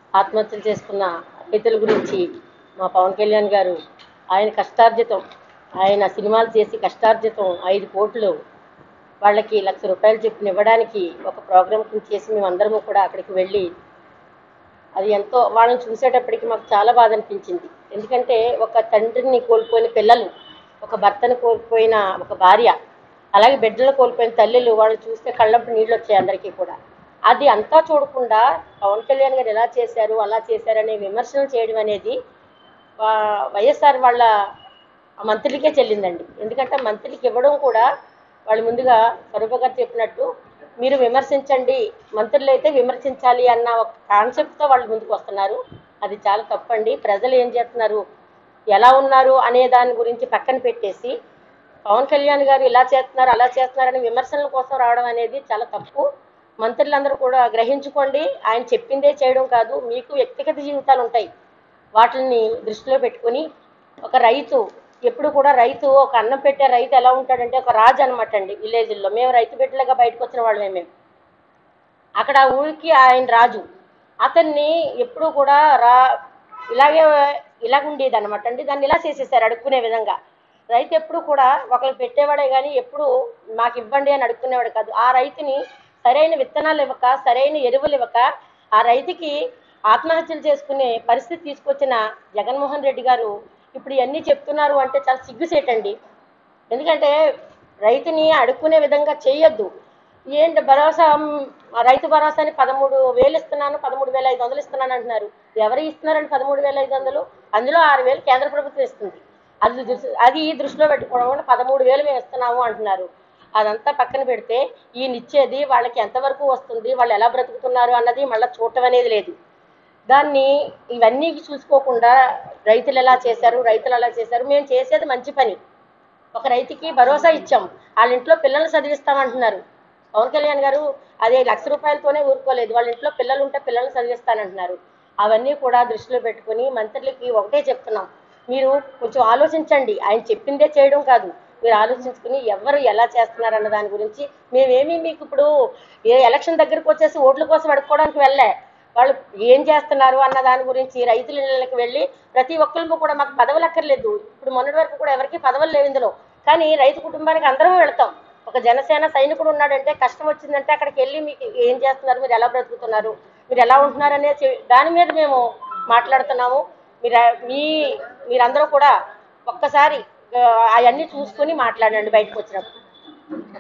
ఆత్మహత్యలు చేసుకున్న రైతుల గురించి మా పవన్ కళ్యాణ్ గారు ఆయన కష్టార్జితం ఆయన సినిమాలు చేసి కష్టార్జితం ఐదు కోట్లు వాళ్ళకి లక్ష రూపాయలు చెప్పిన ఇవ్వడానికి ఒక ప్రోగ్రామ్ చేసి మేమందరము కూడా అక్కడికి వెళ్ళి అది ఎంతో వాళ్ళని చూసేటప్పటికి మాకు చాలా బాధ అనిపించింది ఎందుకంటే ఒక తండ్రిని కోల్పోయిన పిల్లలు ఒక భర్తను కోల్పోయిన ఒక భార్య అలాగే బిడ్డలు కోల్పోయిన తల్లులు వాళ్ళు చూస్తే కళ్ళప్పుడు నీళ్ళు వచ్చాయి అందరికీ కూడా అది అంతా చూడకుండా పవన్ కళ్యాణ్ గారు ఎలా చేశారు అలా చేశారనే విమర్శలు చేయడం అనేది వా- వైఎస్ఆర్ వాళ్ళ మంత్రులకే చెల్లిందండి ఎందుకంటే మంత్రులకి ఇవ్వడం కూడా వాళ్ళు ముందుగా స్వరూప గారు చెప్పినట్టు మీరు విమర్శించండి మంత్రులు అయితే విమర్శించాలి అన్న ఒక కాన్సెప్ట్తో వాళ్ళు ముందుకు వస్తున్నారు అది చాలా తప్పండి ప్రజలు ఏం చేస్తున్నారు ఎలా ఉన్నారు అనే దాని గురించి పక్కన పెట్టేసి పవన్ కళ్యాణ్ గారు ఇలా చేస్తున్నారు అలా చేస్తున్నారని విమర్శల కోసం రావడం అనేది చాలా తప్పు మంత్రులందరూ కూడా గ్రహించుకోండి ఆయన చెప్పిందే చేయడం కాదు మీకు వ్యక్తిగత జీవితాలు ఉంటాయి వాటిని దృష్టిలో పెట్టుకొని ఒక రైతు ఎప్పుడు కూడా రైతు ఒక అన్నం పెట్టే రైతు ఎలా ఉంటాడంటే ఒక రాజు అనమాట అండి విలేజ్లో మేము రైతు బిడ్డలుగా బయటకు వచ్చిన వాళ్ళమే మేము అక్కడ ఆ ఊరికి ఆయన రాజు అతన్ని ఎప్పుడు కూడా రా ఇలాగే ఇలాగ ఉండేది అనమాట అండి దాన్ని ఇలా చేసేసారు అడుక్కునే విధంగా రైతు ఎప్పుడు కూడా ఒకరికి పెట్టేవాడే కానీ ఎప్పుడు మాకు ఇవ్వండి అని అడుక్కునేవాడు కాదు ఆ రైతుని సరైన విత్తనాలు ఇవ్వక సరైన ఎరువులు ఇవ్వక ఆ రైతుకి ఆత్మహత్యలు చేసుకునే పరిస్థితి తీసుకొచ్చిన జగన్మోహన్ రెడ్డి గారు ఇప్పుడు ఇవన్నీ చెప్తున్నారు అంటే చాలా సిగ్గుసేటండి ఎందుకంటే రైతుని అడుక్కునే విధంగా చేయొద్దు ఏంటి భరోసా మ్, రైతు భరోసాని పదమూడు వేలు ఇస్తున్నాను పదమూడు వేల ఐదు వందలు ఇస్తున్నాను అంటున్నారు ఎవరు ఇస్తున్నారండి పదమూడు వేల ఐదు వందలు అందులో ఆరు వేలు కేంద్ర ప్రభుత్వం ఇస్తుంది అది దృష్టి అది దృష్టిలో పెట్టుకోవడం వల్ల పదమూడు వేలు మేము ఇస్తున్నాము అంటున్నారు అదంతా పక్కన పెడితే ఈయన ఇచ్చేది వాళ్ళకి ఎంతవరకు వస్తుంది వాళ్ళు ఎలా బ్రతుకుతున్నారు అన్నది మళ్ళీ చూడటం అనేది లేదు దాన్ని ఇవన్నీ చూసుకోకుండా రైతులు ఎలా చేశారు రైతులు ఎలా చేశారు మేము చేసేది మంచి పని ఒక రైతుకి భరోసా ఇచ్చాం వాళ్ళ ఇంట్లో పిల్లల్ని చదివిస్తామంటున్నారు పవన్ కళ్యాణ్ గారు అదే లక్ష రూపాయలతోనే ఊరుకోలేదు వాళ్ళ ఇంట్లో పిల్లలు ఉంటే పిల్లల్ని చదివిస్తానంటున్నారు అవన్నీ కూడా దృష్టిలో పెట్టుకుని మంత్రులకి ఒకటే చెప్తున్నాం మీరు కొంచెం ఆలోచించండి ఆయన చెప్పిందే చేయడం కాదు మీరు ఆలోచించుకుని ఎవరు ఎలా చేస్తున్నారు అన్న దాని గురించి మేమేమి మీకు ఇప్పుడు ఏ ఎలక్షన్ దగ్గరకు వచ్చేసి ఓట్ల కోసం అడుక్కోవడానికి వెళ్ళే వాళ్ళు ఏం చేస్తున్నారు అన్న దాని గురించి రైతుల ఇళ్ళకి వెళ్ళి ప్రతి ఒక్కరికి కూడా మాకు పదవులు అక్కర్లేదు ఇప్పుడు మొన్నటి వరకు కూడా ఎవరికి పదవులు లేవు ఇందులో కానీ రైతు కుటుంబానికి అందరం వెళ్తాం ఒక జనసేన సైనికుడు ఉన్నాడంటే కష్టం వచ్చిందంటే అక్కడికి వెళ్ళి మీకు ఏం చేస్తున్నారు మీరు ఎలా బ్రతుకుతున్నారు మీరు ఎలా ఉంటున్నారు అనే చె- దాని మీద మేము మాట్లాడుతున్నాము మీరు మీ మీరందరూ కూడా ఒక్కసారి అవన్నీ చూసుకొని మాట్లాడండి బయటకు వచ్చినప్పుడు